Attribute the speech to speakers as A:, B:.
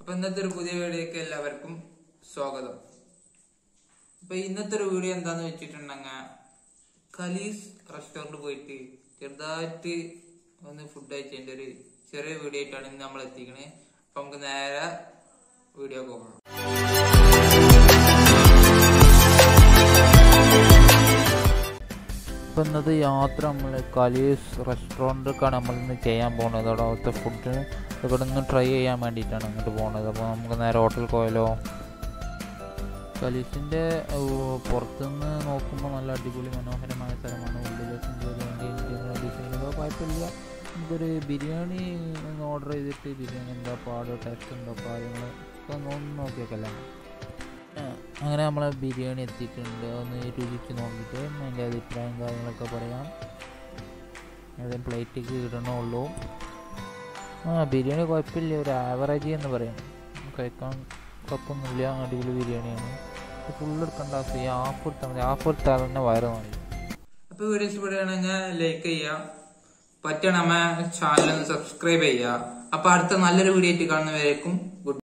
A: അപ്പൊ ഇന്നത്തെ ഒരു പുതിയ വീഡിയോക്ക് എല്ലാവർക്കും സ്വാഗതം അപ്പൊ ഇന്നത്തെ ഒരു വീഡിയോ എന്താന്ന് വെച്ചിട്ടുണ്ടെങ്കിൽ ഖലീസ് റെസ്റ്റോറന്റ് പോയിട്ട് ചെറുതായിട്ട് ഒന്ന് ഫുഡ് കഴിച്ചതിന്റെ ഒരു ചെറിയ വീഡിയോ ആയിട്ടാണ് ഇന്ന് നമ്മൾ എത്തിക്കണേ അപ്പൊ നമുക്ക് നേരെ വീഡിയോ പോകാം
B: ഇപ്പം ഇന്നത്തെ യാത്ര നമ്മൾ കലീസ് റെസ്റ്റോറൻറ്റിലേക്കാണ് നമ്മൾ ഇന്ന് ചെയ്യാൻ പോകുന്നത് അവിടെ അവിടുത്തെ ഫുഡ് ഇവിടെ നിന്ന് ട്രൈ ചെയ്യാൻ വേണ്ടിയിട്ടാണ് ഇങ്ങോട്ട് പോകുന്നത് അപ്പോൾ നമുക്ക് നേരെ ഹോട്ടലിൽ പോയാലോ കലീസിൻ്റെ പുറത്തുനിന്ന് നോക്കുമ്പോൾ നല്ല അടിപൊളി മനോഹരമായ സ്ഥലമാണ് ഉള്ളിലേക്ക് ഡിസൈനുകൾ കുഴപ്പമില്ല നമുക്കൊരു ബിരിയാണി ഒന്ന് ഓർഡർ ചെയ്തിട്ട് ബിരിയാണി എന്താ പാട് ടേസ്റ്റ് ഉണ്ടോ കാര്യങ്ങൾ ഒക്കെ ഒന്ന് നോക്കിയൊക്കെ അങ്ങനെ നമ്മളെ ബിരിയാണി എത്തിയിട്ടുണ്ട് ഒന്ന് രുചിച്ച് നോക്കിയിട്ട് അതിൻ്റെ അഭിപ്രായം കാര്യങ്ങളൊക്കെ പറയാം അത് പ്ലേറ്റിക്ക് ഇടണുള്ളൂ ആ ബിരിയാണി കുഴപ്പമില്ല ഒരു ആവറേജ് എന്ന് പറയാം കഴിക്കാൻ കുഴപ്പമൊന്നുമില്ല അടിപൊളി ബിരിയാണിയാണ് ഫുള്ള് എടുക്കേണ്ട ആവശ്യം ഹാഫ് എടുത്താൽ മതി ഹാഫ് എടുത്താൽ തന്നെ വയറ് മതി
A: അപ്പൊ വീഡിയോ ഇഷ്ടപ്പെടുകയാണെങ്കിൽ ലൈക്ക് ചെയ്യാം പറ്റണ ചാനൽ ഒന്ന് സബ്സ്ക്രൈബ് ചെയ്യുക അപ്പൊ അടുത്ത നല്ലൊരു വീഡിയോ ആയിട്ട് കാണുന്നവരേക്കും ഗുഡ്